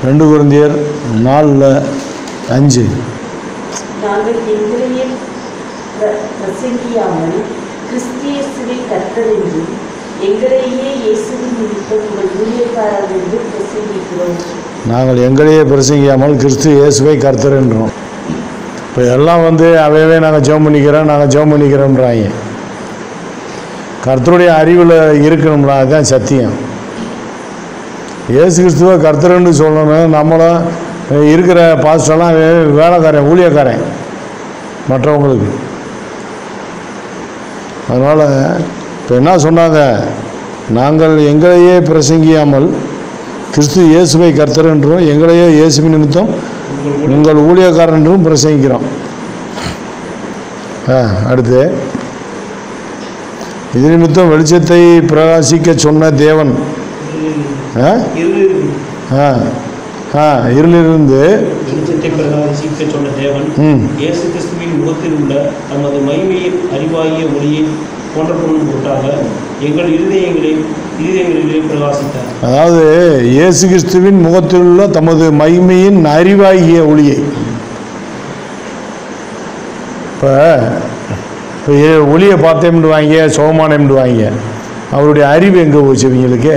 ரெண்டு குருந்தியர் நாலில் அஞ்சு நாங்கள் எங்களையே பிர- பிரசங்கியாமல் கிறிஸ்தியேசுவை கர்த்தர் என்றும் எங்களையே இயேசுவின் நிமித்தம் உங்கள் ஊழியக்காரர் என்றும் பிரசங்கிக்கிறோம் நாங்கள் எங்களையே பிரசங்கியாமல் கிறிஸ்து இயேசுவை கர்த்தர் என்றோம் இப்போ எல்லாம் வந்து அவையவே நாங்கள் ஜெபம் பண்ணிக்கிறோம் நாங்கள் ஜெபம் பண்ணிக்கிறோன்றாங்க கர்த்தருடைய அறிவில் இருக்கணும்ல அதுதான் சத்தியம் இயேசு கிறிஸ்துவை கர்த்தர்ன்னு சொல்லணும் நம்மளும் இருக்கிற பாஸ்டெல்லாம் வே- வேலைக்காரன் ஊழியக்காரன் மற்றவங்களுக்கு அதனால் இப்போ என்ன சொன்னாங்க நாங்கள் எங்களையே பிரசங்கியாமல் கிறிஸ்து இயேசுவை கர்த்தர் என்றும் எங்களையே இயேசுவின் நிமித்தம் உங்கள் ஊழியக்காரன் என்றும் பிரசங்கிக்கிறோம் ஆ அடுத்து இது நிமித்தம் வெளிச்சத்தை பிரகாசிக்க சொன்ன தேவன் ஆ ஆ ஆ இருளிலிருந்து வெளிச்சத்தை பிரகாசிக்க சொன்ன தேவன் ம் இயேசு கிறிஸ்துவின் முகத்தில் உள்ள தமது மகிமையின் அறிவாகிய ஒளியை போன்ற பொருள் பொருட்டாக எங்கள் இருதயங்களில் இருதயங்களிலே பிரகாசித்தார் அதாவது இயேசு கிறிஸ்துவின் முகத்தில் உள்ள தமது மகிமையின் அறிவாகிய ஒளியை இப்போ இப்போ ஏ- ஒளியை பார்த்தேன்டுவாங்க சோமானம்டுவாங்க அவருடைய அறிவு எங்கே போச்சு இவங்களுக்கு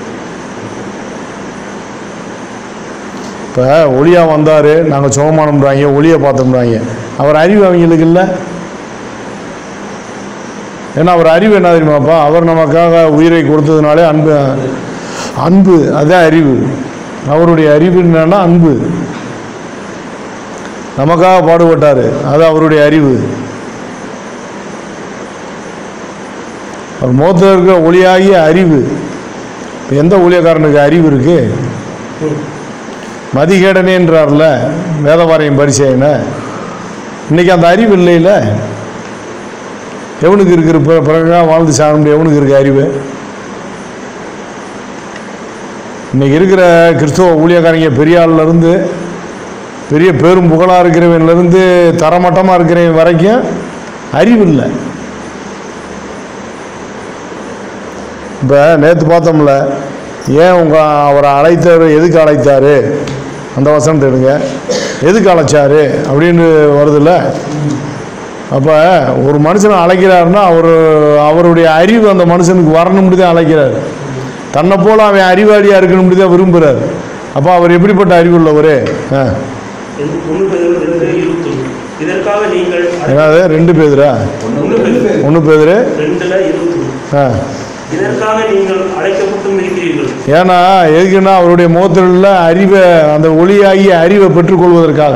இப்போ ஒளியாக வந்தார் நாங்கள் சோமானம்டுவாங்க ஒளியை பார்த்தோம்டுவாங்க அவர் அறிவு அவங்களுக்கு இல்லை ஏன்னா அவர் அறிவு என்ன தெரியுமாப்பா அவர் நமக்காக உயிரை கொடுத்ததுனாலே அன்பு அன்பு அதான் அறிவு அவருடைய அறிவு என்னன்னா அன்பு நமக்காக பாடுபட்டார் அது அவருடைய அறிவு அவர் முகத்தில் இருக்கிற ஒளியாகிய அறிவு இப்ப எந்த ஊழியக்காரனுக்கு அறிவு இருக்கு மதிகேடனேன்றார்ல வேதவாரியம் பரிசேன இன்னைக்கு அந்த அறிவு இல்லைல்ல எவனுக்கு இருக்கிற பிற- பிறகாக வாழ்ந்து சாக முடியும் எவனுக்கு இருக்க அறிவு இன்னைக்கு இருக்கிற கிறிஸ்துவ ஊழியக்காரங்க பெரிய ஆள்ல இருந்து பெரிய பேரும் புகழாக இருக்கிறவன்லேருந்து தரமட்டமாக இருக்கிறவன் வரைக்கும் அறிவு இல்லை இப்போ நேற்று பார்த்தோம்ல ஏன் உங்கள் அவரை அழைத்தார் எதுக்கு அழைத்தாரு அந்த வசனத்தை எடுங்க எதுக்கு அழைச்சாரு அப்படின்னு வருதுல்ல அப்போ ஒரு மனுஷனை அழைக்கிறாருன்னா அவர் அவருடைய அறிவு அந்த மனுஷனுக்கு வரணும்னு தான் அழைக்கிறார் தன்னை போல அவன் அறிவாளியாக இருக்கணும்னு தான் விரும்புகிறார் அப்போ அவர் எப்படிப்பட்ட அறிவுள்ளவர் ஆ ஒன்று பேர் ரெண்டு இருபத்தொன்று இதற்காக நீங்கள் என்னது ரெண்டு பேதுரா ஒன்று பேர் ஒன்று பேதுரு ரெண்டுல இருபத்தொன்று ஆ இதற்காக நீங்கள் அழைக்கப்பட்டும் இருக்கிறீர்கள் ஏன்னா எதுக்குன்னா அவருடைய முகத்தில் உள்ள அறிவை அந்த ஒளியாகிய அறிவை பெற்றுக்கொள்வதற்காக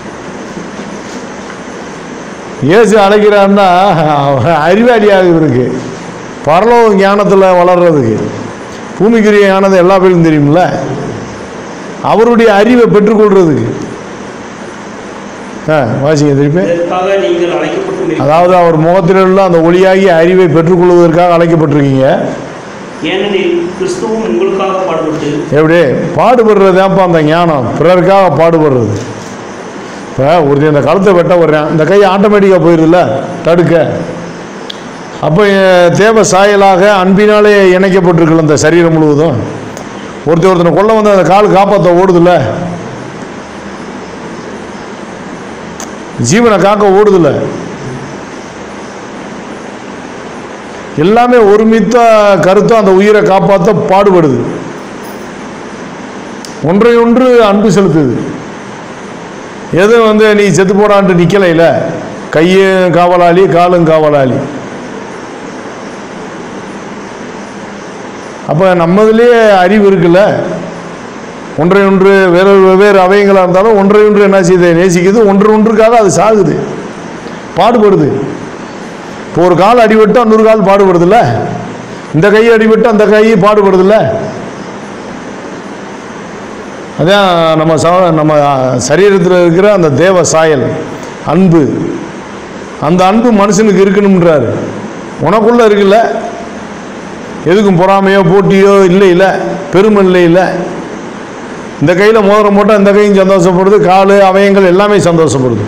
இயேசு அழைக்கிறாருன்னா அவன் அறிவாளியாக இருக்கு பரலோக ஞானத்தில் வளர்றதுக்கு பூமிக்குரிய ஞானத்தை எல்லா பேருக்கும் தெரியும்ல அவருடைய அறிவை பெற்றுக்கொள்றதுக்கு ஆ வாசிங்க திருப்பி இதற்காக நீங்கள் அழைக்கப்பட்டும் இருக்கிறீர்கள். அதாவது அவர் முகத்தில் உள்ள அந்த ஒளியாகிய அறிவை பெற்றுக்கொள்வதற்காக அழைக்கப்பட்டிருக்கீங்க ஏனெனில் கிறிஸ்துவும் உங்களுக்காக பாடுபட்டு எப்படி பாடுபடுறதுதான்ப்பா அந்த ஞானம் பிறருக்காக பாடுபடுறது இப்போ ஒருத்தன் இந்த கழுத்தை வெட்ட வர்றேன் இந்த கை ஆட்டோமேட்டிக்காக போயிடுதுல்ல தடுக்க அப்போ அஹ், தேவ சாயலாக அன்பினாலே இணைக்கப்பட்டிருக்கல இந்த சரீரம் முழுவதும் ஒருத்தர் ஒருத்தனை கொல்ல வந்து அந்த கால் காப்பாற்ற ஓடுதுல்ல ஜீவனை காக்க ஓடுதுல்ல எல்லாமே ஒருமித்த கருத்தும் அந்த உயிரை காப்பாற்ற பாடுபடுது ஒன்றை ஒன்று அன்பு செலுத்துது எது வந்து நீ செத்து போடான்ட்டு நிற்கலையில கையும் காவலாளி காலும் காவலாளி அப்போ நம்மதுலேயே அறிவு இருக்குல்ல ஒன்றை ஒன்று வேறு வெவ்வேறு அவயங்களாக இருந்தாலும் ஒன்றை ஒன்று என்ன செய்யுது நேசிக்குது ஒன்று ஒன்றுக்காக அது சாகுது பாடுபடுது இப்போ ஒரு கால் அடிபட்டு இன்னொரு கால் பாடுபடுதுல்ல இந்த கை அடிபட்டு அந்த கை பாடுபடுதுல்ல அதான் நம்ம ச நம்ம சரீரத்தில் இருக்கிற அந்த தேவ சாயல் அன்பு அந்த அன்பு மனுஷனுக்கு இருக்கணுன்றாரு உனக்குள்ள இருக்குல்ல எதுக்கும் பொறாமையோ போட்டியோ இல்லை இல்லை பெருமை இல்லை இல்லை இந்த கையில் மோதிரம் போட்டால் இந்த கையும் சந்தோஷப்படுது கால் அவயங்கள் எல்லாமே சந்தோஷப்படுது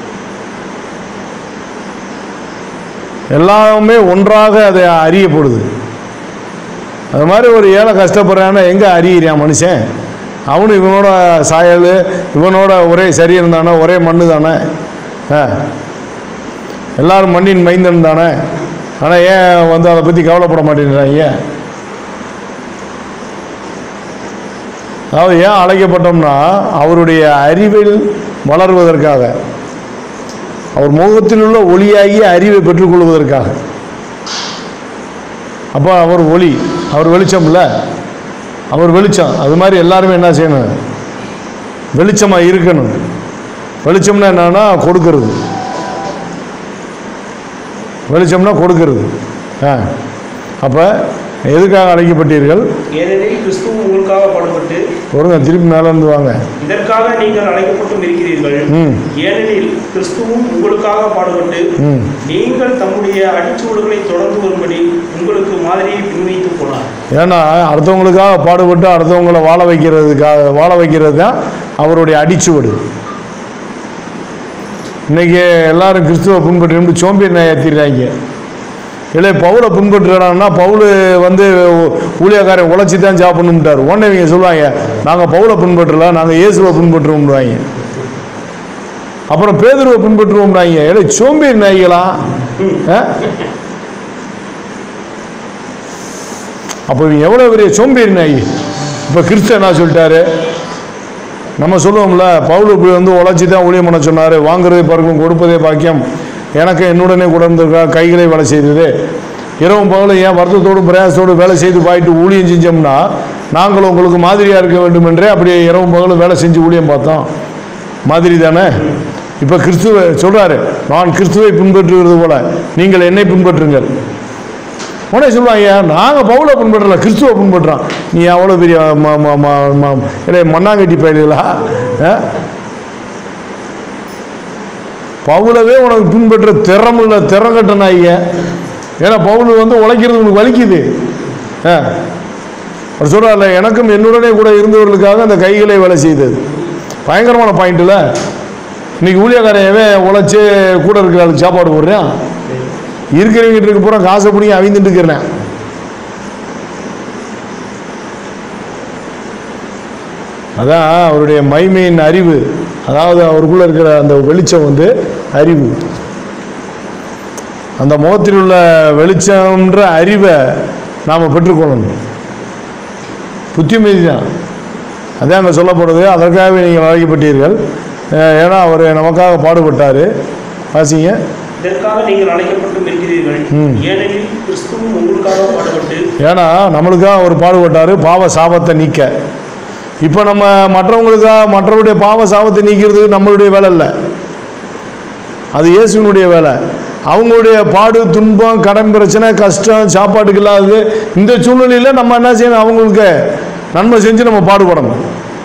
எல்லாமே ஒன்றாக அதை அறியப்படுது அது மாதிரி ஒரு ஏழை கஷ்டப்படுறான்னா எங்கே அறியிறான் மனுஷன் அவனும் இவனோட சாயல் இவனோட ஒரே சரீரம் தானே ஒரே மண்ணு தானே ஆ எல்லாரும் மண்ணின் மைந்தன் தானே ஆனால் ஏன் வந்து அதை பற்றி கவலைப்பட மாட்டேங்கிறாங்க அதாவது ஏன் அழைக்கப்பட்டோம்னா அவருடைய அறிவில் வளர்வதற்காக அவர் முகத்தில் உள்ள ஒளியாகி அறிவை பெற்றுக்கொள்வதற்காக அப்போ அவர் ஒளி அவர் வெளிச்சம்ல அவர் வெளிச்சம் அது மாதிரி எல்லாருமே என்ன செய்யணும் வெளிச்சமாக இருக்கணும் வெளிச்சம்னா என்னன்னா கொடுக்கறது வெளிச்சம்னா கொடுக்கறது ஆ அப்போ எதுக்காக அழைக்கப்பட்டீர்கள் ஏனெனில் கிறிஸ்துவும் உங்களுக்காக பாடுபட்டு பொருங்க திருப்பி மேலே இருந்து வாங்க இதற்காக நீங்கள் அழைக்கப்பட்டும் இருக்கிறீர்கள் ம் ஏனெனில் கிறிஸ்துவும் உங்களுக்காக பாடுபட்டு ம் நீங்கள் தம்முடைய அடிச்சுவடுகளை தொடர்ந்து வரும்படி உங்களுக்கு மாதிரியை பின்வைத்து போனார் ஏன்னா அடுத்தவங்களுக்காக பாடுபட்டு அடுத்தவங்கள வாழ வைக்கிறதுக்காக வாழ வைக்கிறது தான் அவருடைய அடிச்சுவடு இன்னைக்கு எல்லாரும் கிறிஸ்துவ பின்பற்றி சோம்பியன் ஏற்றிடுறாங்க இல்லை பவுலை பின்பற்றுறான்னா பவுல் வந்து ஊழியக்காரன் உழைச்சி தான் சாப்பிடணும்ட்டார் உடனே இவங்க சொல்லுவாங்க நாங்கள் பவுலை பின்பற்றல நாங்கள் இயேசுவை பின்பற்றுவோம்வாங்க அப்புறம் பேதுருவை பின்பற்றுவோம்னாங்க இல்லை சோம்பியன் நாய்களா ஆ? அப்போ இவங்க எவ்வளோ பெரிய சோம்பேறி நாய் இப்போ கிறிஸ்து என்ன சொல்லிட்டாரு நம்ம சொல்லுவோம்ல பவுல் இப்படி வந்து உழைச்சி தான் ஊழியம் பண்ண சொன்னார் வாங்குறதை பார்க்கும் கொடுப்பதே பாக்கியம் எனக்கு என்னுடனே கூட இருந்திருக்கா கைகளை வேலை செய்தது இரவும் பகலும் ஏன் வருத்தத்தோடு பிரயாசத்தோடு வேலை செய்து பாயிட்டு ஊழியம் செஞ்சோம்னா நாங்கள் உங்களுக்கு மாதிரியாக இருக்க வேண்டும் என்றே அப்படியே இரவும் பகலும் வேலை செஞ்சு ஊழியம் பார்த்தோம் மாதிரி தானே இப்போ கிறிஸ்துவ சொல்கிறாரு நான் கிறிஸ்துவை பின்பற்றுகிறது போல நீங்கள் என்னை பின்பற்றுங்கள் உடனே சொல்லுவாங்க நாங்கள் பவுலை பின்பற்றல கிறிஸ்துவை பின்பற்றுறோம் நீ அவ்வளோ பெரிய ம- ம- ம- ம- இல்லை மண்ணாங்கட்டி பயிர்களா பவுலவே உனக்கு பின்பற்ற திறமில்ல திறங்கட்ட நாய்ங்க ஏன்னா பவுல் வந்து உழைக்கிறது உனக்கு வலிக்குது ஆ அவர் சொல்கிறார்ல எனக்கும் என்னுடனே கூட இருந்தவர்களுக்காக அந்த கைகளை வேலை செய்தது பயங்கரமான பாயிண்ட்டில் இன்னைக்கு ஊழியக்காரன் எவன் உழைச்சி கூட இருக்கிற ஆளுக்கு சாப்பாடு போடுறான் இருக்கிறவங்கிட்ட இருக்க பூரா காசை பிடிங்கி அவிந்துட்டு இருக்கிறேன் அதான் அவருடைய மைமையின் அறிவு அதாவது அவருக்குள்ள இருக்கிற அந்த வெளிச்சம் வந்து அறிவு அந்த முகத்தில் உள்ள வெளிச்சம்ன்ற அறிவை நாம் பெற்றுக்கொள்ளணும் புத்திமதி தான் அதான் அங்கே சொல்லப்படுது அதற்காகவே நீங்கள் அழைக்கப்பட்டீர்கள் அஹ் ஏன்னா அவர் நமக்காக பாடுபட்டார் வாசிங்க இதற்காக நீங்கள் அழைக்கப்பட்டும் இருக்கிறீர்கள் ம். ஏனெனில் கிறிஸ்துவும் உங்களுக்காக பாடுபட்டு ஏன்னா நம்மளுக்காக அவர் பாடுபட்டார் பாவ சாபத்தை நீக்க இப்போ நம்ம மற்றவங்களுக்காக மற்றவருடைய பாவ சாபத்தை நீக்கிறதுக்கு நம்மளுடைய வேலை இல்லை அது இயேசுவினுடைய வேலை அவங்களுடைய பாடு துன்பம் கடன் பிரச்சனை கஷ்டம் சாப்பாட்டுக்கு இல்லாதது இந்த சூழ்நிலையில் நம்ம என்ன செய்யணும் அவங்களுக்கு நன்மை செஞ்சு நம்ம பாடுபடணும்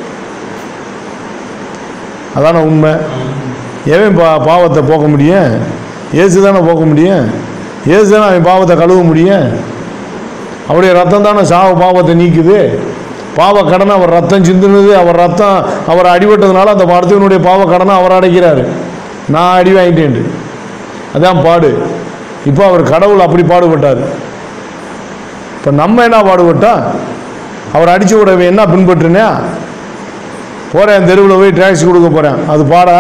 அதான உண்மை எவன் பா பாவத்தை போக்க முடியும் இயேசு தானே போக்க முடியும் இயேசு தானே அவன் பாவத்தை கழுவ முடியும் அவருடைய ரத்தம் தானே சாவ பாவத்தை நீக்குது பாவ கடனை அவர் ரத்தம் சிந்துனது அவர் ரத்தம் அவர் அடிபட்டதுனால அந்த மருத்துவனுடைய பாவ கடனை அவர் அடைக்கிறாரு நான் அடி வாங்கிட்டேன் அதான் பாடு இப்போ அவர் கடவுள் அப்படி பாடுபட்டார் இப்போ நம்ம என்ன பாடுபட்டோம் அவர் அடிச்சு விடவே என்ன பின்பற்றுனே போகிறேன் தெருவில் போய் டாக்ஸி கொடுக்க போகிறேன் அது பாடா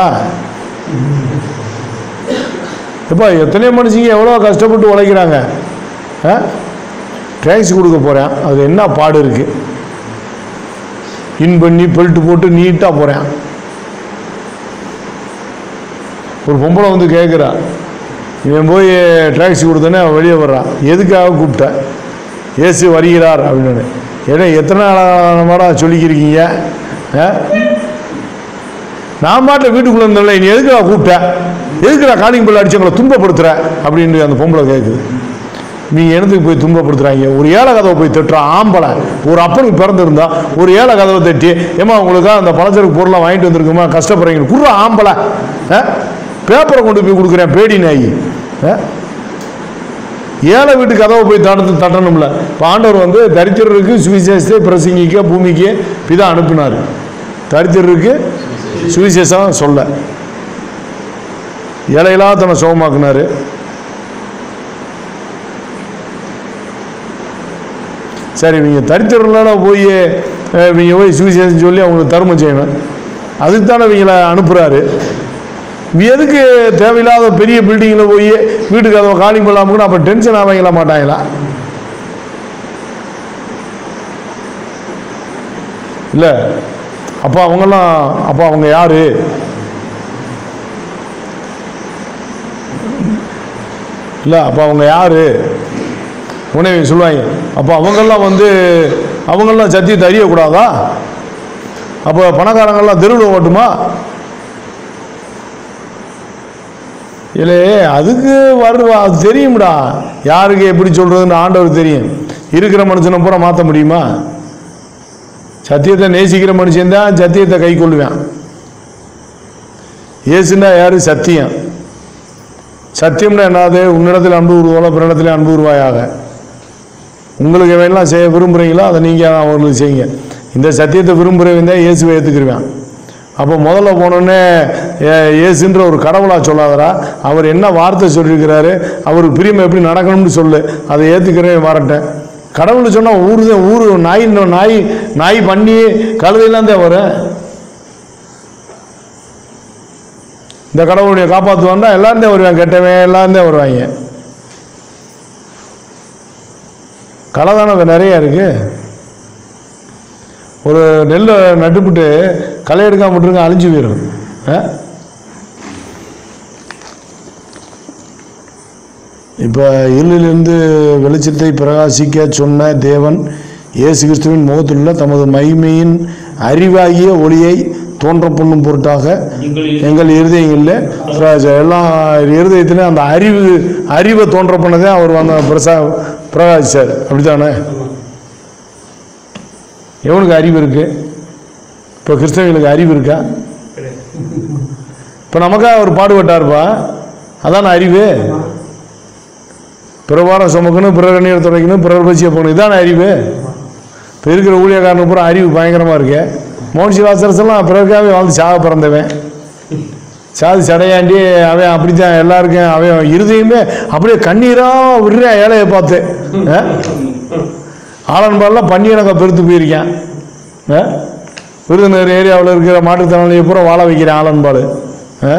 எப்பா எத்தனையோ மனுஷங்க எவ்வளோ கஷ்டப்பட்டு உழைக்கிறாங்க ஆ டாக்ஸி கொடுக்க போகிறேன் அது என்ன பாடு இருக்கு இன் பண்ணி பெல்ட் போட்டு நீட்டாக போகிறேன் ஒரு பொம்பளை வந்து கேட்குறா இவன் போய் டாக்ஸி கொடுத்தோன்னே அவன் வெளியே வர்றான் எதுக்காக கூப்பிட்டேன் ஏசு வருகிறார் அப்படின்னு ஏன்னா எத்தனை நாளாக சொல்லிக்கிறீங்க ஆ? நான் பாட்டில் வீட்டுக்குள்ளே இருந்தேன்ல நீ எதுக்குடா கூப்பிட்ட எதுக்குடா காலிங் பிள்ளை அடிச்சவங்களை துன்பப்படுத்துற அப்படின்னு அந்த பொம்பளை கேட்குது நீங்கள் எனத்துக்கு போய் துன்பப்படுத்துறாங்க ஒரு ஏழை கதவை போய் தட்டுறான் ஆம்பளை ஒரு அப்பனுக்கு பிறந்திருந்தா ஒரு ஏழை கதவை தட்டி ஏமா உங்களுக்காக அந்த பலசரக்கு பொருளை வாங்கிட்டு வந்திருக்குமா கஷ்டப்படுறீங்க குடுற ஆம்பளை ஆ? பேப்பரை கொண்டு போய் கொடுக்குறேன் பேடி நாய் ஆ? ஏழை வீட்டு கதவை போய் தடுத்து தட்டணும்ல இப்போ ஆண்டவர் வந்து தரித்திரருக்கு சுவிசேஷத்தை பிரசங்கிக்க பூமிக்கு பிதா அனுப்பினார் தரித்திரருக்கு சுவிசேஷம் சொல்ல ஏழையெல்லாம் தன்னை சுகமாக்குனாரு சரி இவங்க தரித்திரம்லாம் போய் அஹ் இவங்க போய் சுவிசேஷம் சொல்லி அவங்களுக்கு தர்மம் செய்யணும் அதுக்கு தானே இவங்களை அனுப்புகிறாரு எதுக்கு தேவையில்லாத பெரிய பில்டிங்கில் போய் வீட்டுக்கு அதை காலி பண்ணாமல் அப்போ டென்ஷன் ஆவாங்களா மாட்டாங்களா இல்லை அப்போ அவங்கெல்லாம் அப்போ அவங்க யாரு இல்லை அப்போ அவங்க யாரு உடனே சொல்லுவாங்க அப்போ அவங்கெல்லாம் வந்து அவங்கெல்லாம் சத்தியத்தை அறியக்கூடாதா அப்போ பணக்காரங்கெல்லாம் தெருவில் ஓட்டுமா இல்லை அதுக்கு வருவா அது தெரியும்டா யாருக்கு எப்படி சொல்கிறதுன்னு ஆண்டவர் தெரியும் இருக்கிற மனுஷனை பூரா மாற்ற முடியுமா சத்தியத்தை நேசிக்கிற மனுஷன் தான் சத்தியத்தை கை கொள்ளுவேன் ஏசுனா யாரு சத்தியம் சத்தியம்னா என்னது உன்னிடத்தில் அன்பு உருவால பிறனிடத்தில் அன்பு உருவாயாக உங்களுக்கு எவையெல்லாம் செய்ய விரும்புகிறீங்களோ அதை நீங்கள் அவங்களுக்கு செய்யுங்க இந்த சத்தியத்தை விரும்புகிறவன் தான் இயேசுவை ஏற்றுக்கிருவேன் அப்போ முதல்ல போனோடனே ஏ- இயேசுன்ற ஒரு கடவுளாக சொல்லாதடா அவர் என்ன வார்த்தை சொல்லியிருக்கிறாரு அவருக்கு பிரியமை எப்படி நடக்கணும்னு சொல்லு அதை ஏற்றுக்கிறேன் வரட்டேன் கடவுள் சொன்னால் ஊர் தான் ஊர் நாய் நாய் நாய் பண்ணி கழுதையெல்லாம் தான் வரும் இந்த கடவுளுடைய காப்பாற்றுவான்னா எல்லாரும் தான் வருவாங்க கெட்டவன் எல்லாரும் தான் வருவாங்க களை தானே நிறைய இருக்கு ஒரு நெல்லை நட்டுப்புட்டு களை எடுக்காம விட்டுருங்க அழிஞ்சு போயிடும் ஆ? இப்போ இருளிலிருந்து வெளிச்சத்தை பிரகாசிக்க சொன்ன தேவன் இயேசு கிறிஸ்துவின் முகத்திலுள்ள தமது மகிமையின் அறிவாகிய ஒளியை தோன்ற பண்ணும் பொருட்டாக எங்கள் எங்கள் இருதயங்களில் பிரகாச- எல்லா இருதயத்திலும் அந்த அறிவு அறிவை தோன்ற பண்ணதே அவர் வந்து பிரசா பிரகாசிச்சார் அப்படித்தானே எவனுக்கு அறிவு இருக்கு இப்போ கிறிஸ்தவங்களுக்கு அறிவு இருக்கா இப்போ நமக்காக அவர் பாடுபட்டார்ப்பா அதான அறிவு பிறவாரம் சுமக்கணும் பிறர் நீர் துடைக்கணும் பிறர் பசியை போகணும் இதான அறிவு இப்போ இருக்கிற ஊழியக்காரனுக்கு பூரா அறிவு பயங்கரமாக இருக்கு மோன்சி வாசரசெல்லாம் பிறருக்காகவே வாழ்ந்து சாக பிறந்தவன் சாதி சடையாண்டி அவன் அப்படித்தான் எல்லாருக்கும் அவன் இருதயமே அப்படியே கண்ணீராக விடுறான் ஏழையை பார்த்து ஆ? ஆலன்பாலில் பன்னீரங்க பெருத்து போயிருக்கேன் ஆ? விருதுநகர் ஏரியாவில் இருக்கிற மாற்றுத்திறனாளியை பூரா வாழ வைக்கிறேன் ஆலன்பால் ஆ?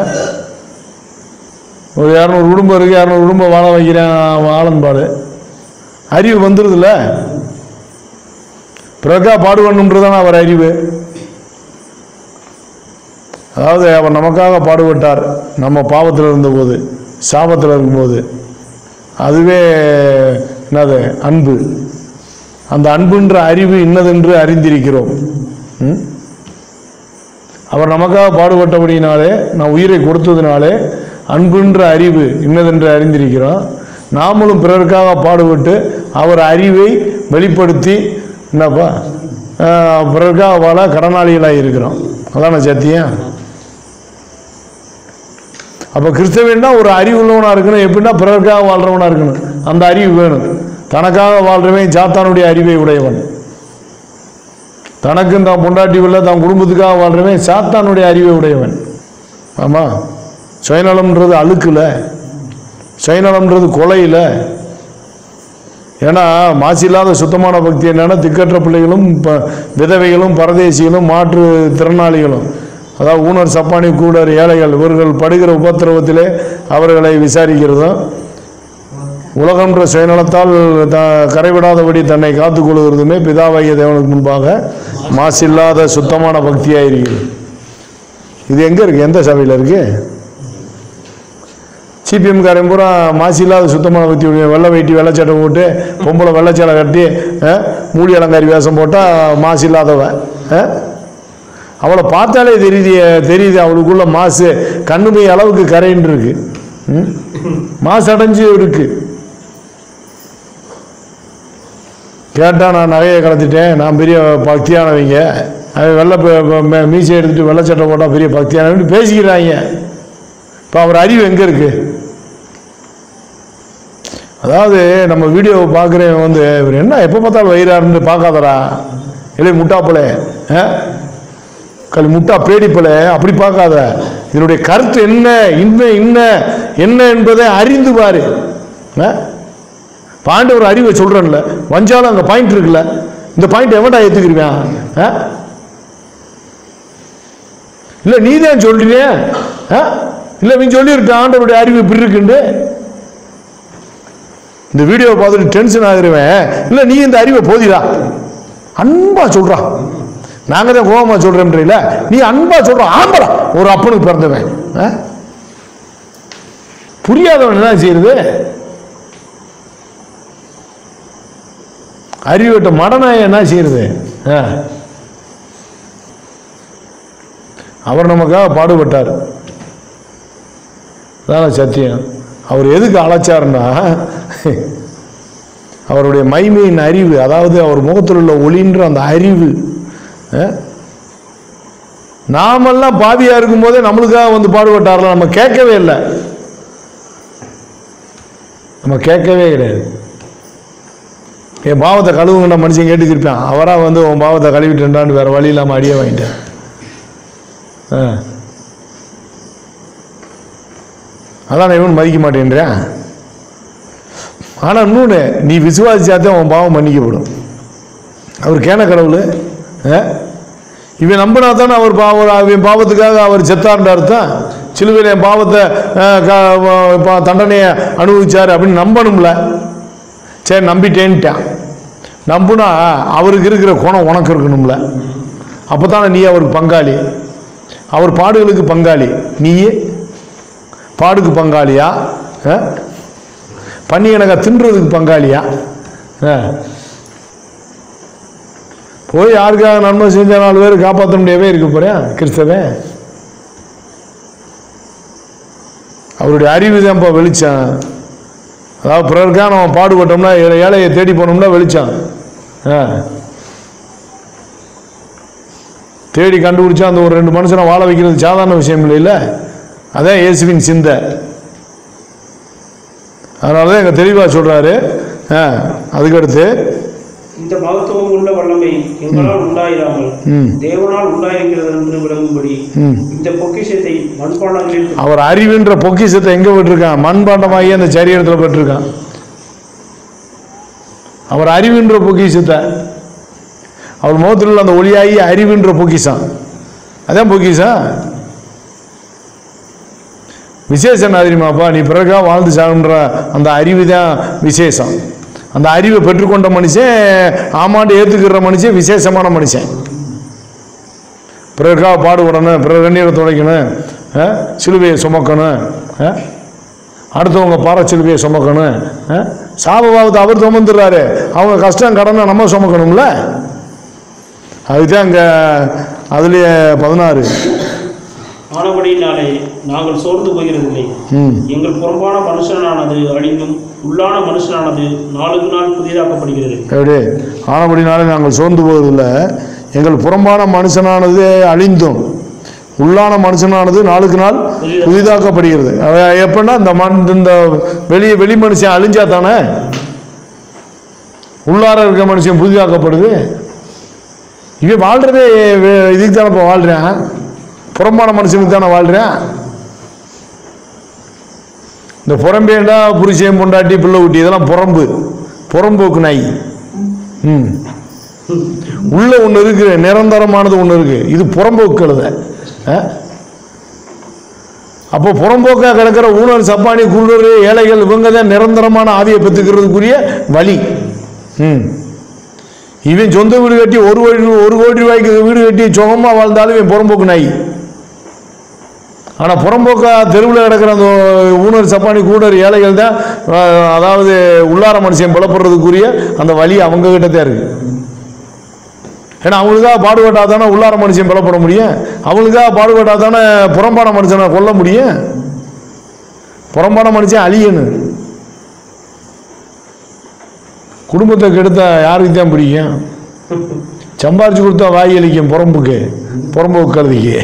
ஒரு இரநூறு குடும்பம் இருக்குது இரநூறு குடும்பம் வாழ வைக்கிறேன் ஆலன்பால் அறிவு வந்துடுதுல்ல பிறக்கா பாடுபடணுன்றதான அவர் அறிவு அதாவது அவர் நமக்காக பாடுபட்டார் நம்ம பாவத்தில் இருந்தபோது சாபத்தில் இருக்கும்போது அதுவே என்னது அன்பு அந்த அன்புன்ற அறிவு இன்னதென்று அறிந்திருக்கிறோம் ம்? அவர் நமக்காக பாடுபட்டபடினாலே நான் உயிரை கொடுத்ததினாலே அன்புன்ற அறிவு இன்னதென்று அறிந்திருக்கிறோம் நாமளும் பிறருக்காக பாடுபட்டு அவர் அறிவை வெளிப்படுத்தி என்னப்பா ஆஹ், பிறருக்காக வாழ கடனாளிகளாக இருக்கிறோம் அதான சத்தியம் அப்போ கிறிஸ்தவன்னா ஒரு அறிவு உள்ளவனாக இருக்கணும் எப்படின்னா பிறருக்காக வாழ்றவனாக இருக்கணும் அந்த அறிவு வேணும் தனக்காக வாழ்றவன் சாத்தானுடைய அறிவை உடையவன் தனக்கும் தான் பொண்டாட்டி உள்ள தான் குடும்பத்துக்காக வாழ்றவன் சாத்தானுடைய அறிவை உடையவன் ஆமாம் சுயநலம்ன்றது அழுக்குல சுயநலம்ன்றது கொலையில் ஏன்னா மாசு இல்லாத சுத்தமான பக்தி என்னன்னா திக்கற்ற பிள்ளைகளும் ப- விதவைகளும் பரதேசிகளும் மாற்று திறனாளிகளும் அதாவது ஊனர் சப்பானி கூடர் ஏழைகள் இவர்கள் படுகிற உபத்திரவத்திலே அவர்களை விசாரிக்கிறதும் உலகம்ன்ற சுயநலத்தால் த கரைவிடாதபடி தன்னை காத்துக்கொள்கிறதுமே பிதாவாகிய தேவனுக்கு முன்பாக மாசில்லாத சுத்தமான பக்தியாக இருக்கிறது இது எங்கே இருக்குது எந்த சபையில் இருக்குது சிபிஎம் காரன் பூரா மாசி இல்லாத சுத்தமான பக்தி உடைய வெள்ளை வெட்டி வெள்ளைச்சட்டை போட்டு பொம்பளை வெள்ளைச்சடை கட்டி அஹ், மூடி அலங்காரி வேஷம் போட்டால் மாசு இல்லாதவன் அஹ்? அவளை பார்த்தாலே தெரியுது தெரியுது அவளுக்குள்ள மாசு கண்ணு போய் அளவுக்கு கரைன்னு இருக்கு ம்? மாசு அடைஞ்சு இருக்கு கேட்டா நான் நகையை கடத்திட்டேன் நான் பெரிய பக்தியானவங்க அவன் வெள்ளை ப- ப- ம- மீசை எடுத்துட்டு வெள்ளை சட்டை போட்டால் பெரிய பக்தியானவன் பேசிக்கிறாங்க இப்போ அவர் அறிவு எங்கே இருக்கு அதாவது நம்ம வீடியோவை பார்க்குறவன் வந்து இவர் என்ன எப்போ பார்த்தாலும் வயிறாருன்னு பார்க்காதடா இல்லை முட்டாப்பலே ஆ கல் முட்டா பேடிப்பலே அப்படி பார்க்காத இதனுடைய கருத்து என்ன இன்ன இன்ன என்ன என்பதை அறிந்து பாரு ஆ? பாண்டவர் அறிவை சொல்கிறேன்ல வஞ்சாலும் அங்கே பாயிண்ட் இருக்குல்ல இந்த பாயிண்ட் எவன்டா ஏத்துக்கிருவான் ஆ? இல்ல நீ தான் சொல்றீங்க ஆ? இல்ல நீ சொல்லியிருக்க ஆண்டவருடைய அறிவு இப்படி இருக்குண்டு இந்த வீடியோவை பார்த்துட்டு டென்ஷன் ஆகுறவன் இல்ல நீ இந்த அறிவை போதிடா அன்பா சொல்றான் நாங்க தான் கோபமா சொல்றோம்ன்றீல நீ அன்பா சொல்ற ஆம்பளா ஒரு அப்பனுக்கு பிறந்தவன் ஆ? புரியாதவன் என்ன செய்யறது அறிவிட்ட மடனாய என்ன செய்யறது ஆ. அவர் நமக்காக பாடுபட்டார் அதான் சத்தியம் அவர் எதுக்கு அழைச்சாருன்னா அவருடைய மைமையின் அறிவு அதாவது அவர் முகத்தில் உள்ள ஒளின்ற அந்த அறிவு ஆ? நாமெல்லாம் பாவியா இருக்கும்போதே நம்மளுக்காக வந்து பாடுபட்டார்ல நம்ம கேட்கவே இல்லை நம்ம கேட்கவே கிடையாது என் பாவத்தை கழுவுங்கண்ணா மனுஷன் கேட்டுக்கிருப்பான் அவராக வந்து உன் பாவத்தை கழுவிட்டுண்டான்னு வேற வழி இல்லாமல் அடியே வாங்கிட்டேன் ஆ அதான் இவன் மதிக்க மாட்டேன்றேன் ஆனால் இன்னொன்று நீ விசுவாசிச்சாதான் உன் பாவம் மன்னிக்கப்படும் அவர் கேன கடவுள் ஆ? இவன் நம்பினா தானே அவர் பாவம் அவன் பாவத்துக்காக அவர் செத்தார்ன்ற அர்த்தம் சிலுவையில் என் பாவத்தை ஆ, க- வ- ப- தண்டனையை அனுபவிச்சார் அப்படின்னு நம்பணும்ல சரி நம்பிட்டேன்ட்டான் நம்புனா அவருக்கு இருக்கிற குணம் உனக்கு இருக்கணும்ல அப்போ தானே நீ அவருக்கு பங்காளி அவர் பாடுகளுக்கு பங்காளி நீயே பாடுக்கு பங்காளியா ஆ? பண்ணி எனக்கு தின்றதுக்கு பங்காளியா ஆ. போய் யாருக்காக நன்மை செஞ்ச நாலு பேர் காப்பாற்ற முடியவே இருக்க போறேன் கிறிஸ்தவன் அவருடைய அறிவு தான்ப்பா வெளிச்சம் அதாவது பிறருக்காக நம்ம பாடுபட்டோம்னா ஏழை- ஏழையை தேடி போனோம்னா வெளிச்சம் ஆ. தேடி கண்டுபிடிச்சா அந்த ஒரு ரெண்டு மனுஷனை வாழ வைக்கிறது சாதாரண விஷயம் இல்லைல்ல அதான் இயேசுவின் சிந்தை அதனால தான் எங்க தெளிவாக சொல்றாரு ஆ, அதுக்கடுத்து இந்த மகத்துவம் உள்ள வல்லமை எங்களால் உண்டாயிராமல் ம். தேவனால் உண்டாயிருக்கிறது என்று விளங்கும்படி ம். இந்த பொக்கிஷத்தை மண்பாண்டங்களில் அவர் அறிவுன்ற பொக்கிஷத்தை எங்க விட்டுருக்கான் மண்பாண்டமாகி அந்த சரீரத்தில் பெற்றிருக்கான் அவர் அறிவுன்ற பொக்கிஷத்தை அவர் முகத்தில் உள்ள அந்த ஒளியாகி அறிவுன்ற பொக்கிஷம் அதான் பொக்கிஷம் விசேஷம் என்ன தெரியுமாப்பா நீ பிறகா வாழ்ந்து சாகுன்ற அந்த அறிவு தான் விசேஷம் அந்த அறிவை பெற்றுக்கொண்ட மனுஷன் ஆமாண்டு ஏற்றுக்கிற மனுஷன் விசேஷமான மனுஷன் பிறருக்காக பாடுபடணும் பிறர் கண்ணீரை துடைக்கணும் ஆ? சிலுவையை சுமக்கணும் ஆ? அடுத்தவங்க பாறை சிலுவையை சுமக்கணும் ஆ? சாபபாவத்தை அவர் சுமந்துடுறாரு அவங்க கஷ்டம் கடனை நம்ம சுமக்கணும்ல அதுதான் அங்கே அதுலேயே பதினாறு ஆனபடியினாலே நாங்கள் சோர்ந்து போகிறதில்லை ம் எங்கள் புறம்பான மனுஷனானது அழிந்தும் உள்ளான மனுஷனானது நாளுக்கு நாள் புதிதாக்கப்படுகிறது எப்படி ஆனபடினாலே நாங்கள் சோர்ந்து போவதில்லை எங்கள் புறம்பான மனுஷனானது அழிந்தும் உள்ளான மனுஷனானது நாளுக்கு நாள் புதிதாக்கப்படுகிறது அவ- எப்படின்னா இந்த மண் இந்த வெளியே வெளி மனுஷன் அழிஞ்சா தானே உள்ளார இருக்க மனுஷன் புதிதாக்கப்படுது இவன் வாழ்றதே வே- இதுக்கு தானே இப்போ வாழ்றேன் புறம்பான மனுஷனுக்கு தானே வாழ்றேன் இந்த புறம்பேண்டா புருஷன் பொண்டாட்டி பிள்ளை ஊட்டி இதெல்லாம் புறம்பு புறம்போக்கு நாய் ம் உள்ள ஒன்று இருக்கு நிரந்தரமானது ஒன்று இருக்கு இது புறம்போக்கு கழுதை ஆ? அப்போ புறம்போக்கா கிடக்கிற ஊழல் சப்பானி குள்ளூர் ஏழைகள் இவங்க தான் நிரந்தரமான ஆவியை பெற்றுக்கிறதுக்குரிய வழி ம் இவன் சொந்த வீடு கட்டி ஒரு கோடி ஒரு கோடி ரூபாய்க்கு வீடு கட்டி சுகமா வாழ்ந்தாலும் இவன் புறம்போக்கு நாய் ஆனால் புறம்போக்கா தெருவில் கிடக்கிற அந்த ஊனர் சப்பானி கூடர் ஏழைகள் தான் அஹ், அதாவது உள்ளார மனுஷன் புலப்படுறதுக்குரிய அந்த வழி அவங்க கிட்ட தான் இருக்கு ஏன்னா அவங்களுக்காக பாடுபட்டா தானே உள்ளார மனுஷன் புலப்பட முடியும் அவங்களுக்காக பாடுபட்டா தானே புறம்பான மனுஷனை கொல்ல முடியும் புறம்பான மனுஷன் அழியணும் குடும்பத்தை கெடுத்த யாருக்கு தான் பிடிக்கும் சம்பாரிச்சு கொடுத்தா வாய் அளிக்கும் புறம்புக்கு புறம்போக்கு கருதிக்கு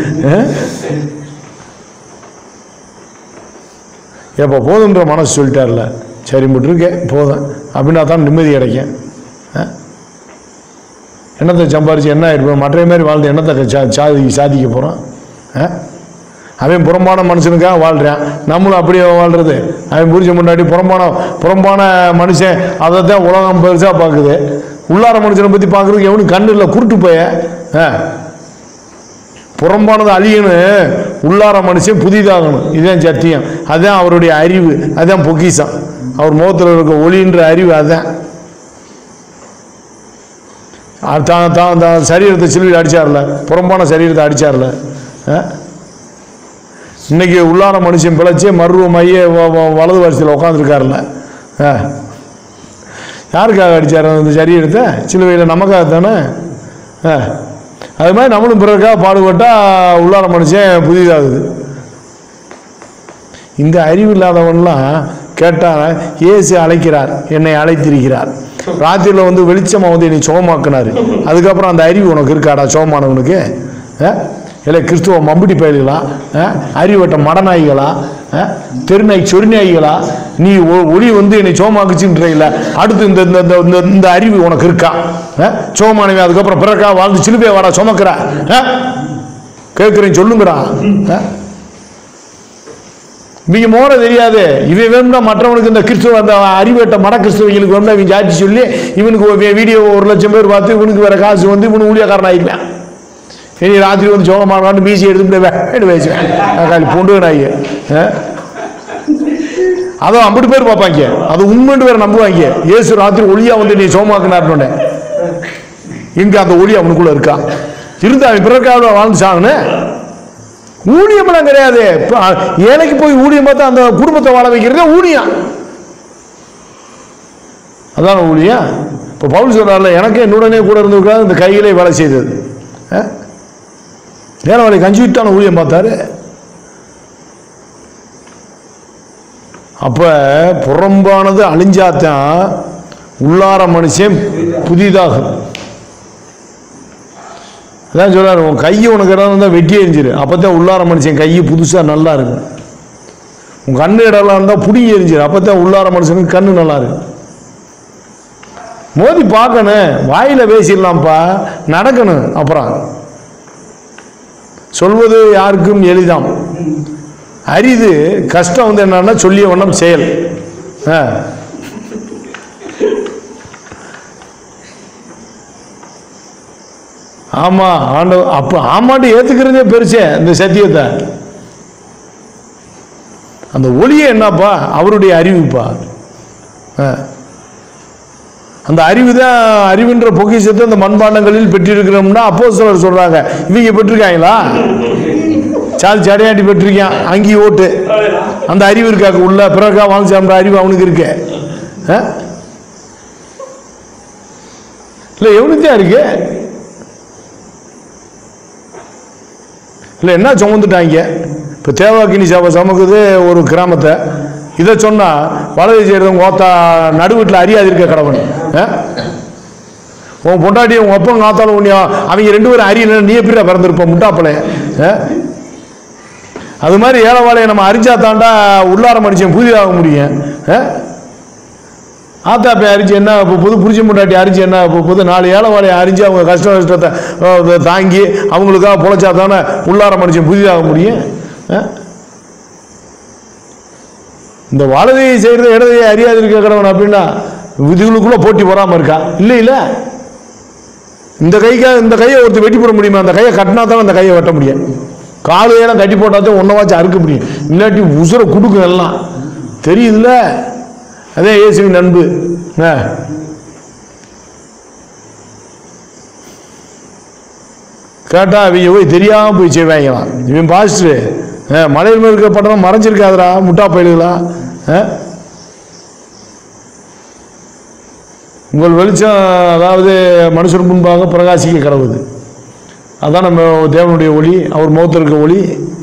எப்போ போதுன்ற மனசு சொல்லிட்டார்ல சரி இருக்கேன் போதும் அப்படின்னா தான் நிம்மதி கிடைக்கும் ஆ? என்னத்தை சம்பாரிச்சு என்ன ஆயிருப்போம் மற்ற மாதிரி வாழ்ந்து என்னத்தை சா சாதி சாதிக்க போகிறோம் அவன் புறம்பான மனுஷனுக்காக வாழ்கிறான் நம்மளும் அப்படியே வாழ்றது அவன் புரிச்ச முன்னாடி புறம்பான புறம்பான மனுஷன் அதை தான் உலகம் பெருசாக பார்க்குது உள்ளார மனுஷனை பற்றி பார்க்குறதுக்கு எவனும் கண்ணு இல்லை குருட்டு போய ஆ புறம்பானது அழியணும் உள்ளார மனுஷன் புதிதாகணும் இதுதான் சத்தியம் அதுதான் அவருடைய அறிவு அதுதான் பொக்கிஷம் அவர் முகத்தில் இருக்க ஒளின்ற அறிவு அதுதான் அது தான் தான் தான் சரீரத்தை சிலுவையில் அடிச்சார்ல புறம்பான சரீரத்தை அடிச்சார்ல ஆ? இன்னைக்கு உள்ளார மனுஷன் பிழைச்சே மருவமையே வலது வரிசையில் உட்காந்துருக்காருல்ல ஆ யாருக்காக அடிச்சார் அந்த சரீரத்தை சிலுவையில் நமக்காக தானே ஆ அது மாதிரி நம்மளும் பிறருக்காக பாடுபட்டால் உள்ளார மனுஷன் புதிதாகுது இந்த அறிவு இல்லாதவன்லாம் கேட்டால் இயேசு அழைக்கிறார் என்னை அழைத்திருக்கிறார் ராத்திரியில் வந்து வெளிச்சமாக வந்து என்னை சுகமாக்குனாரு அதுக்கப்புறம் அந்த அறிவு உனக்கு இருக்காடா சுகமானவனுக்கு ஆ? இல்லை கிறிஸ்துவ மம்புடி பயல்களா ஆ? அறிவட்ட மடநாய்களா ஆ? தெருநாய் சொரிநாய்களா நீ ஒ- ஒளி வந்து என்னை சோமாக்குச்சுன்றீங்கள அடுத்து இந்த இந்த- இந்த- இந்த இந்த அறிவு உனக்கு இருக்கா ஆ? சோமானவி அதுக்கப்புறம் பிறக்கா வாழ்ந்து சிலுவையை வாடா சுமக்கிறா கேட்குறேன் சொல்லுங்கடா ஆ? இவங்க மோர தெரியாது இவன் வேணும்னா மற்றவனுக்கு இந்த கிறிஸ்துவ அந்த அறிவேட்ட மட கிறிஸ்துவங்களுக்கு வேணும்னா இவன் ஜாட்சி சொல்லி இவனுக்கு ஒரு வீடியோ ஒரு லட்சம் பேர் பார்த்து இவனுக்கு வேற காசு வந்து இவனு ஊழியக்காரன் ஆயிருப்பேன் இனி ராத்திரி வந்து சோகமான மீசி எடுத்து வேண்டு பேசுவேன் காலி பூண்டு நாய் அதான் ஐம்பது பேர் பார்ப்பாங்க அது உண்மைன்னு வேற நம்புவாங்க இயேசு ராத்திரி ஒளியா வந்து நீ சோமாக்குனாருன்னு எங்க அந்த ஒளி அவனுக்குள்ள இருக்கா இருந்தா அவன் பிறக்காக வாழ்ந்து சாகனே ஊழியமெல்லாம் கிடையாது இப்ப, அ, ஏழைக்கு போய் ஊழியம் பார்த்தா அந்த குடும்பத்தை வாழ வைக்கிறதே ஊழியம் அதான் ஊழியம் இப்போ பவுல் சொல்றாருல எனக்கு என்னுடனே கூட இருந்திருக்காது இந்த கையிலே வேலை செய்தது அஹ்? வேலை வேலை கஞ்சி விட்டான ஊழியம் பார்த்தாரு அப்ப புறம்பானது அழிஞ்சாதான் உள்ளார மனுஷன் புதிதாகும் அதான் சொல்றாரு உன் கையை உனக்கு இடம் இருந்தால் வெட்டி எரிஞ்சிரு அப்போ தான் உள்ளார மனுஷன் கை புதுசாக நல்லா இருக்கும் உன் கண்ணு இடம்லாம் இருந்தால் புடி எரிஞ்சிரு அப்போ தான் உள்ளார மனுஷனுக்கு கண்ணு நல்லா இருக்கும் மோதி பார்க்கணும் வாயில் பேசிடலாம்ப்பா நடக்கணும் அப்புறம் சொல்வது யாருக்கும் எளிதாம் அரிது கஷ்டம் வந்து என்னன்னா சொல்லிய வண்ணம் செயல் ஆ ஆமா ஆண்டவர் அப்ப ஆமாண்டு ஏத்துக்கிறதே பெருசே இந்த சத்தியத்தை அந்த ஒளியே என்னப்பா அவருடைய அறிவுப்பா ஆ. அந்த அறிவு தான் அறிவுன்ற பொக்கிஷத்தை அந்த மண்பாண்டங்களில் பெற்றிருக்கிறோம்னா அப்போ சிலர் சொல்றாங்க இவங்க பெற்றிருக்காங்களா சால் சடையாட்டி பெற்றிருக்கான் அங்கி ஓட்டு அந்த அறிவு இருக்காக்கு உள்ள பிறகா வாங்கி சாப்பிட்ற அறிவு அவனுக்கு இருக்கு ஆ? இல்லை எவனுக்கு தான் இருக்கு இல்லை என்ன சுமந்துட்டாங்க இப்போ தேவாக்கினி சபை சமக்குது ஒரு கிராமத்தை இதை சொன்னால் வலது செய்கிறவங்க ஓத்தா நடுவீட்டில் அறியாது இருக்க கடவுள் ஆ? உன் பொண்டாட்டி உன் ஒப்பம் காத்தாலும் உன்னையா அவங்க ரெண்டு பேரும் அறியல நீ எப்படி பிறந்திருப்ப முட்டாப்பளே ஆ? அது மாதிரி ஏழவாளையை நம்ம அரிஞ்சா தாண்டா உள்ளார மனுஷன் புதிதாக முடியும் ஆ? ஆத்தா போய் அரிஞ்சு என்ன இப்போ புது புரிச்ச முட்டாட்டி அரிஞ்சு என்ன இப்போ புது நாலு ஏழவாளையை அரிஞ்சு அவங்க கஷ்ட கஷ்டத்தை அஹ், தாங்கி அவங்களுக்காக பொழைச்சா தானே உள்ளார மனுஷன் புதிதாக முடியும் ஆ? இந்த வலதையை செய்கிறது இடதையை அறியாது இருக்க கடவன் அப்படின்னா இதுகளுக்குள்ள போட்டி போறாம இருக்கா இல்லை இல்லை இந்த கைக்காக இந்த கையை ஒருத்தர் வெட்டி போட முடியுமா அந்த கையை கட்டினா தான் அந்த கையை வெட்ட முடியும் காலையெல்லாம் கட்டி போட்டால் தான் ஒன்றை அறுக்க முடியும் இல்லாட்டி உசுரை கொடுக்கும் எல்லாம் தெரியுதுல்ல அதே இயேசுவின் நண்பு ஆ கேட்டா அவங்க போய் தெரியாமல் போய் செய்வாங்களாம் இவன் பாஸ்டரு மலையில் மேல் இருக்க படம் மறைஞ்சிருக்காதுடா முட்டா பயிலுகளா உங்கள் வெளிச்சம் அதாவது மனுஷர் முன்பாக பிரகாசிக்க கடவுது அதான் நம்ம தேவனுடைய ஒளி அவர் முகத்தில் இருக்க ஒளி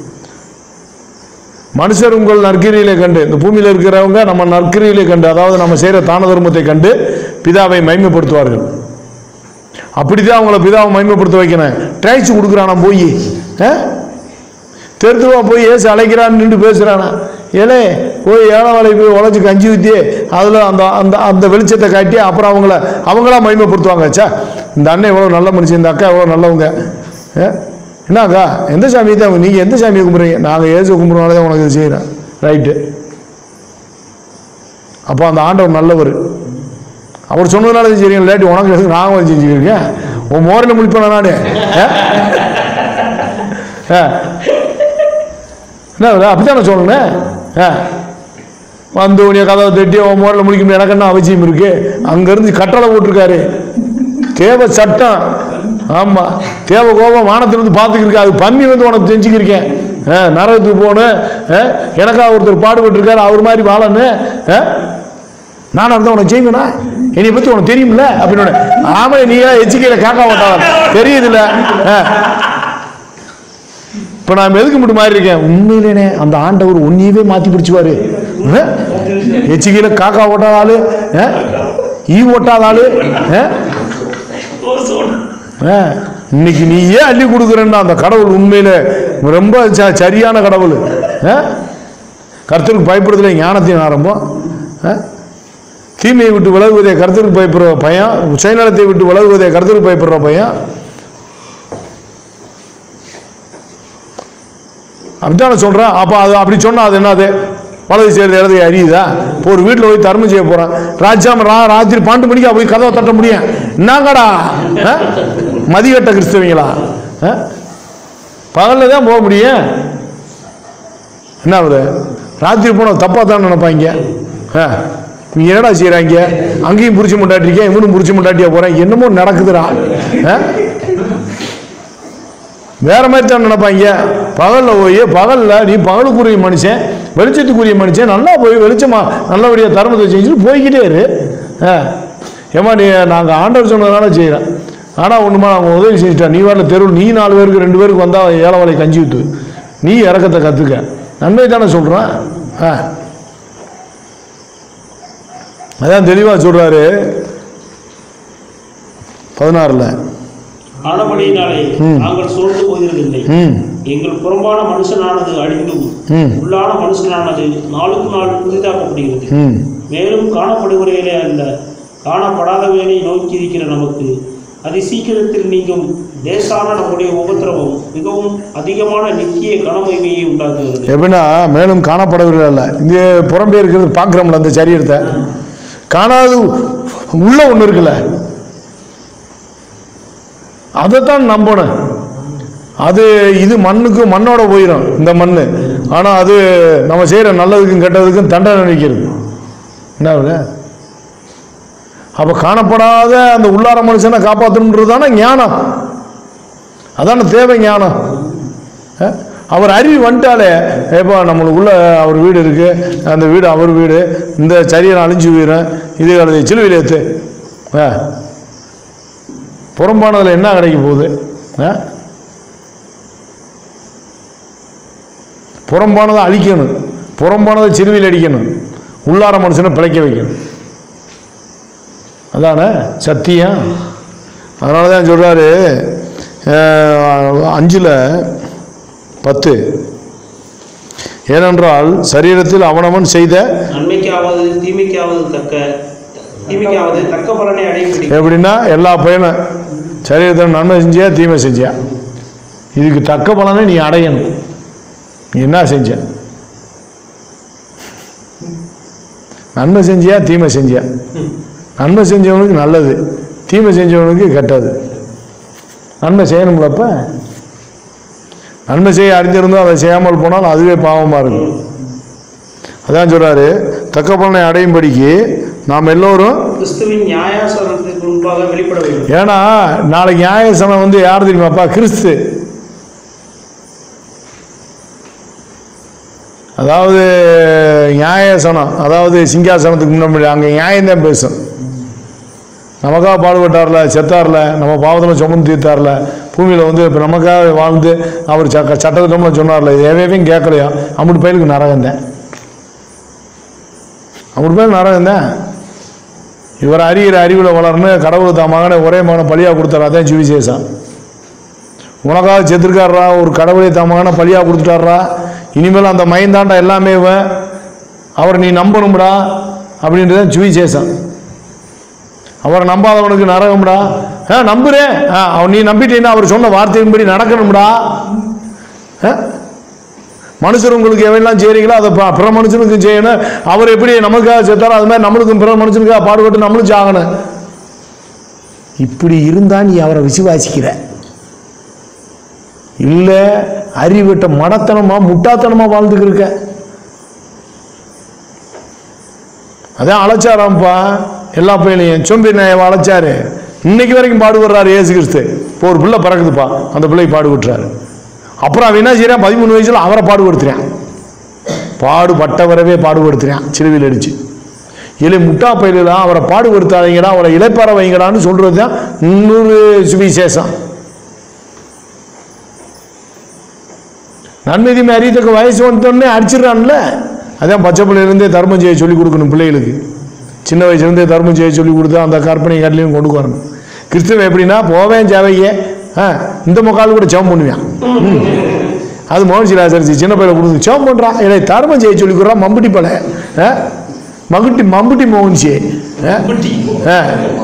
மனுஷர் உங்கள் நற்கிரியிலே கண்டு இந்த பூமியில் இருக்கிறவங்க நம்ம நற்கிரியிலே கண்டு அதாவது நம்ம செய்கிற தான தர்மத்தை கண்டு பிதாவை மைமைப்படுத்துவார்கள் அப்படிதான் அவங்கள பிதாவை மைமைப்படுத்த வைக்கணும் ட்ரைச்சு கொடுக்குறானா போய் தெருத்துவா போய் ஏசு அழைக்கிறான்னு நின்று பேசுகிறானா ஏலே போய் ஏழை போய் உழைச்சி கஞ்சி ஊற்றி அதில் அந்த அந்த அந்த வெளிச்சத்தை காட்டி அப்புறம் அவங்கள அவங்களா மைமைப்படுத்துவாங்க ச்சே இந்த அண்ணன் எவ்வளோ நல்ல மனுஷன் இந்த அக்கா எவ்வளோ நல்லவங்க ஏ, என்னக்கா எந்த சாமியை தான் நீங்கள் எந்த சாமியை கும்பிட்றீங்க நாங்கள் ஏசு கும்பிட்றனால தான் உனக்கு இது செய்கிறேன் ரைட்டு அப்போ அந்த ஆண்டவர் நல்லவர் அவர் சொன்னதுனால இது சரியும் இல்லாட்டி உனக்கு எதுக்கு நான் வந்து செஞ்சுக்கிறேன் உன் மோரில் முடிப்பேன் நான் என்ன இது? அப்படித்தானே சொல்லணும் ஆ வந்து உடைய கதவை தட்டி உன் மோரில் முடிக்கணும் எனக்கு என்ன அவசியம் இருக்கு அங்கேருந்து கட்டளை போட்டிருக்காரு தேவை சட்டம் ஆமா தேவை கோபம் வானத்திலிருந்து பார்த்துக்கிருக்கேன் அது பண்ணி வந்து உனக்கு செஞ்சுக்கிருக்கேன் ஆ, நரகத்துக்கு போகணும் ஆ, எனக்கா ஒருத்தர் பாடுபட்டிருக்காரு அவர் மாதிரி வாழணும் ஆ? நானும் இருந்தால் உனக்கு செய்வேனா என்னை பற்றி உனக்கு தெரியும்ல அப்படின்னு ஆமா நீயா எச்சிக்கையில காக்கா ஓட்டாத தெரியுதுல்ல ஆ. இப்போ நான் எதுக்கு மட்டும் மாதிரி இருக்கேன் உண்மையிலேனே அந்த ஆண்டவர் உன்னையவே மாற்றி பிடிச்சுவாரு ஆ? எச்சிக்கையில காக்கா ஓட்டாத ஆளு ஆ? ஈ ஓட்டாத ஆளு ஆ? ஆ, இன்னைக்கு நீ ஏன் அள்ளி கொடுக்குறேன்னா அந்த கடவுள் உண்மையில ரொம்ப ச- சரியான கடவுள் ஆ? கர்த்தருக்கு பயப்படுறதுல ஞானத்தின் ஆரம்பம் ஆ? தீமையை விட்டு விலகுவதே கருத்துக்கு பயப்படுற பையன் சுயநலத்தை விட்டு விலகுவதே கருத்துக்கு பயப்படுற பையன் அப்படித்தானே சொல்கிறேன் அப்போ அது அப்படி சொன்னா அது என்னது வலது செய்கிறது இடது அறியுதா இப்போ ஒரு வீட்டில் போய் தர்மம் செய்ய போகிறேன் ராஜாம ரா ராத்திரி பன்னெண்டு மணிக்கு போய் கதவை தட்ட முடியும் என்னங்கடா ஆ? மதிகட்ட கிறிஸ்தவங்களா பகலில் தான் போக முடியும் என்ன ஆகுது ராத்திரி போனால் தப்பாக தான் நினைப்பாங்க ஆ இவங்க என்னடா செய்கிறாங்க அங்கேயும் புரிச்சு முண்டாட்டிருக்கேன் இவனும் புரிச்சு முண்டாட்டியா போகிறேன் என்னமோ நடக்குதுடா ஆ வேற மாதிரி தான் நினைப்பாங்க பகலில் போய் பகலில் நீ பகலுக்குரிய மனுஷன் வெளிச்சத்துக்குரிய மனுஷன் நல்லா போய் வெளிச்சமா நல்லபடியாக தர்மத்தை செஞ்சுட்டு போய்கிட்டே இரு ஆ ஏமா நீ நாங்கள் ஆண்டவர் சொன்னதுனால செய்கிறேன் ஆனால் ஒன்றுமா நாங்கள் உதவி செஞ்சுட்டா நீ வரல தெருவில் நீ நாலு பேருக்கு ரெண்டு பேருக்கு வந்தால் ஏழை வேலை கஞ்சி ஊற்று நீ இறக்கத்தை கற்றுக்க நன்மை தானே சொல்கிறேன் ஆ அதான் தெளிவாக சொல்கிறாரு பதினாறில் ஆனபடியினாலே நாங்கள் சோர்ந்து போகிறதில்லை ம் எங்கள் புறம்பான மனுஷனானது அழிந்தும் ம் உள்ளான மனுஷனானது நாளுக்கு நாள் புதிதாக்கப்படுகிறது ம் மேலும் காணப்படுகிறவர்களே அல்ல காணப்படாதவர்களை நோக்கி இருக்கிற நமக்கு அதி சீக்கிரத்தில் நீங்கும் லேசான நம்முடைய உபத்திரவம் மிகவும் அதிகமான நித்திய கனமகிமையை உண்டாக்குகிறது எப்படின்னா மேலும் காணப்படவில்லை இல்லை இங்கே புறம்பே இருக்கிறது பார்க்குறோம்ல அந்த சரீரத்தை காணாது உள்ள ஒன்று இருக்குல்ல அதைத்தான் நம்பணும் அது இது மண்ணுக்கு மண்ணோட போயிடும் இந்த மண் ஆனால் அது நம்ம செய்கிற நல்லதுக்கும் கெட்டதுக்கும் தண்டனை நினைக்கிறது என்ன ஆகுது? அப்போ காணப்படாத அந்த உள்ளார மனுஷனை காப்பாற்றணுன்றது தானே ஞானம் அதான தேவை ஞானம் அஹ்? அவர் அறிவு வந்துட்டாலே ஏப்பா நம்மளுக்குள்ள அவர் வீடு இருக்கு அந்த வீடு அவர் வீடு இந்த சரியன் அழிஞ்சு போயிடும் இது அல்லது சிலுவையில் ஏற்று ஆ புறம்பானதில் என்ன கிடைக்க போகுது ஆ புறம்பானதை அழிக்கணும் புறம்பானதை சிலுவையில் அடிக்கணும் உள்ளார மனுஷனை பிழைக்க வைக்கணும் அதானே சத்தியம் அதனால தான் சொல்கிறாரு அஞ்சில் பத்து ஏனென்றால் சரீரத்தில் அவனவன் செய்த நன்மைக்காவது தீமைக்காவது தக்க தீமைக்காவது தக்க பலனை அடையும்படி எப்படின்னா எல்லா பையனும் சரீரத்தில் நன்மை செஞ்சியா தீமை செஞ்சியா இதுக்கு தக்க பலனை நீ அடையணும் நீ என்ன செஞ்ச நன்மை செஞ்சியா தீமை செஞ்சியா நன்மை செஞ்சவனுக்கு நல்லது தீமை செஞ்சவனுக்கு கெட்டது நன்மை செய்யணும்லப்ப நன்மை செய்ய அறிஞ்சிருந்தோம் அதை செய்யாமல் போனால் அதுவே பாவமாக இருக்கும் அதான் சொல்றாரு தக்க பலனை அடையும்படிக்கு நாம் எல்லோரும் கிறிஸ்துவின் நியாயாசனத்துக்கு முன்பாக வெளிப்பட வேண்டும் ஏன்னா நாளைக்கு நியாயசனம் வந்து யார் தெரியுமாப்பா கிறிஸ்து அதாவது நியாயசனம் அதாவது சிங்காசனத்துக்கு முன்னாடி அங்கே நியாயம்தான் பேசும் நமக்காக பாடுபட்டார்ல செத்தார்ல நம்ம பாவத்தில் சுமந்து தீர்த்தார்ல பூமியில் வந்து இப்போ நமக்காக வாழ்ந்து அவர் சக்க சட்டத்திட்டம்லாம் சொன்னார்ல இது எவையும் கேட்கலையா அம்புட்டு பயிலுக்கு நரகம் தான் அம்புட்டு பயிலுக்கு நரகம் தான் இவர் அறிகிற அறிவில் வளரணும் கடவுள் தான் மகனை ஒரே மகனை பலியாக கொடுத்தாரா அதான் சுவிசேஷம் உனக்காக செத்துருக்காரா ஒரு கடவுளை தான் மகனை பலியாக கொடுத்துட்டாரா இனிமேல் அந்த மைந்தாண்டா எல்லாமே இவன் அவரை நீ நம்பணும்டா அப்படின்றது தான் சுவிசேஷம் அவரை நம்பாதவனுக்கு நரகம்டா ஆ நம்புறேன் ஆ அவன் நீ நம்பிட்டீன்னா அவர் சொன்ன வார்த்தையின்படி நடக்கணும்டா ஆ? மனுஷர் உங்களுக்கு எவையெல்லாம் செய்கிறீங்களோ அதை ப- பிற மனுஷனுக்கும் செய்யணும் அவர் எப்படி நமக்காக செத்தாரோ அது மாதிரி நம்மளுக்கும் பிற மனுஷனுக்காக பாடுபட்டு நம்மளும் சாகணும் இப்படி இருந்தா நீ அவரை விசுவாசிக்கிற இல்லை அறிவிட்ட மடத்தனமா முட்டாத்தனமா வாழ்ந்துக்கு இருக்க அதான் அழைச்சாராம்ப்பா எல்லா பையனையும் சொம்பி நாயவை அழைச்சாரு இன்னைக்கு வரைக்கும் பாடுபடுறாரு ஏசு கிறிஸ்து இப்போ ஒரு பிள்ளை பிறக்குதுப்பா அந்த பிள்ளை பாடுபட்டுறாரு அப்புறம் அவன் என்ன செய்யறான் பதிமூணு வயசுல அவரை பாடுபடுத்துறான் பாடுபட்டவரவே பாடுபடுத்துறான் சிலுவையில் அடிச்சு இல்லை முட்டா பயிலாம் அவரை பாடுபடுத்தாதீங்கடா அவரை இளைப்பாற வைங்கடான்னு சொல்றது தான் இன்னொரு சுவிசேஷம் நன்மைதி அறியத்தக்க வயசு வந்தோடனே அடிச்சிடறான்ல அதான் பச்சை பிள்ளையிலேருந்தே தர்மம் செய்ய சொல்லி கொடுக்கணும் பிள்ளைகளுக்கு சின்ன வயசுலேருந்தே தர்மம் செய்ய சொல்லி கொடுத்து அந்த கற்பனை காட்டிலையும் கொண்டு வரணும் கிறிஸ்தவன் எப்படின்னா போவேன் சேவையே ஆ இந்த முக்கால் கூட ஜெபம் பண்ணுவான் ம். அது மோகன்சி ராஜரிசி சின்ன பையில கொடுத்து ஜெபம் பண்ணுறான் இல்லை தர்மம் செய்ய சொல்லி கொடுறான் மம்புட்டி பல ஆ மகுட்டி மம்புட்டி மோகன்சி ஆ ஆ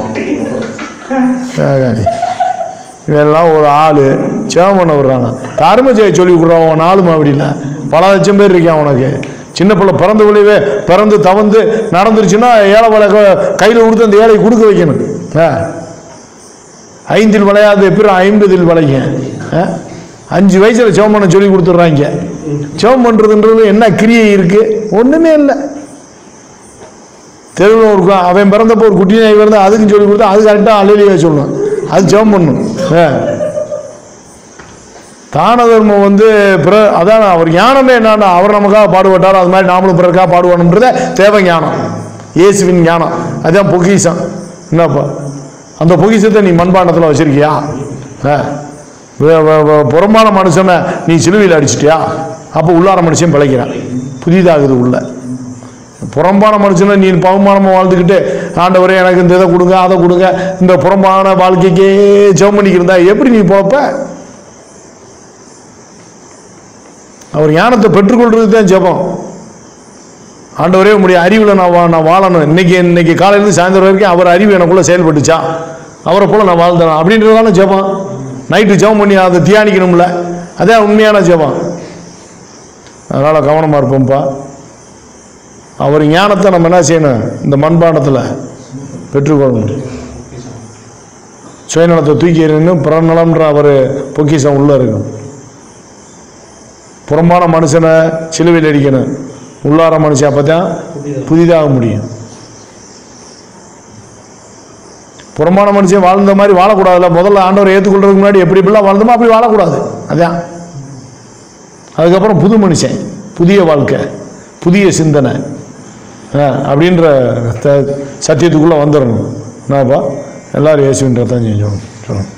ஆகாது. இவெல்லாம் ஒரு ஆள் சேவம் பண்ண விடுறாங்க தர்ம செய்ய சொல்லி கொடுறான் உன் ஆளுமா அப்படி இல்லை பல லட்சம் பேர் இருக்கான் உனக்கு சின்ன பிள்ளை பிறந்த விளைவே பிறந்து தவந்து நடந்துருச்சுன்னா ஏழை வளை கையில் கொடுத்து அந்த ஏழை கொடுக்க வைக்கணும் ஆ ஐந்தில் விளையாது எப்படி ஐம்பதில் விளைங்க ஆ? அஞ்சு வயசுல சிவம் பண்ண சொல்லி கொடுத்துட்றாங்க சிவம் பண்ணுறதுன்றது என்ன கிரியை இருக்கு ஒன்றுமே இல்லை தெருவில் ஒரு கு- அவன் பிறந்தப்போ ஒரு குட்டி நாய் பிறந்தா அதுக்கும் சொல்லி கொடுத்தா அது கரெக்டாக அலையிலேயே சொல்லணும் அது ஜெபம் பண்ணும் ஆ. தான தர்மம் வந்து பிற அதான் அவர் ஞானமே என்னன்னா அவர் நமக்காக பாடுபட்டார் அது மாதிரி நாமளும் பிறருக்காக பாடுவானுன்றத தேவை ஞானம் இயேசுவின் ஞானம் அதான் பொக்கிஷம் என்னப்பா அந்த பொக்கிஷத்தை நீ மண்பாண்டத்தில் வச்சிருக்கியா ஆ. வே- வே- வே- புறம்பான மனுஷனை நீ சிலுவையில் அடிச்சிட்டியா அப்போ உள்ளார மனுஷன் பிழைக்கிறான் புதிதாகுது உள்ள புறம்பான மனுஷனை நீ பகுமானமாக வாழ்ந்துக்கிட்டு ஆண்டவரே எனக்கு இந்த இதை கொடுங்க அதை கொடுங்க இந்த புறம்பான வாழ்க்கைக்கே ஜெபம் பண்ணிக்கிருந்தா எப்படி நீ போப்ப அவர் ஞானத்தை பெற்றுக்கொள்றது தான் ஜெபம் ஆண்டவரே உங்களுடைய அறிவில் நான் வா- நான் வாழணும் இன்னைக்கு இன்னைக்கு காலையிலேருந்து சாயந்தரம் வரைக்கும் அவர் அறிவு எனக்குள்ள செயல்பட்டுச்சா அவரை போல நான் வாழ்ந்தேன் அப்படின்றதான ஜெபம் நைட்டு ஜெபம் பண்ணி அதை தியானிக்கணும்ல அதான் உண்மையான ஜெபம் அதனால் கவனமாக இருப்போம்ப்பா அவர் ஞானத்தை நம்ம என்ன செய்யணும் இந்த மண்பாண்டத்தில் பெற்றுக்கொள்ளணும் சுயநலத்தை தூக்கி எறியணும் பிறநலம்ன்ற அவர் பொக்கிஷம் உள்ளே இருக்கும் புறம்பான மனுஷனை சிலுவையில் அடிக்கணும் உள்ளார மனுஷன் அப்போ தான் புதிதாக முடியும் புறம்பான மனுஷன் வாழ்ந்த மாதிரி வாழக்கூடாதுல்ல முதல்ல ஆண்டவரை ஏற்றுக்கொள்றதுக்கு முன்னாடி எப்படி இப்படிலாம் வாழ்ந்தோமோ அப்படி வாழக்கூடாது அதான் அதுக்கப்புறம் புது மனுஷன் புதிய வாழ்க்கை புதிய சிந்தனை ஆ, அப்படின்ற த- சத்தியத்துக்குள்ளே வந்துடணும் என்னப்பா எல்லாரும் இயேசுன்றதான் செஞ்சோம் சொல்லுங்கள்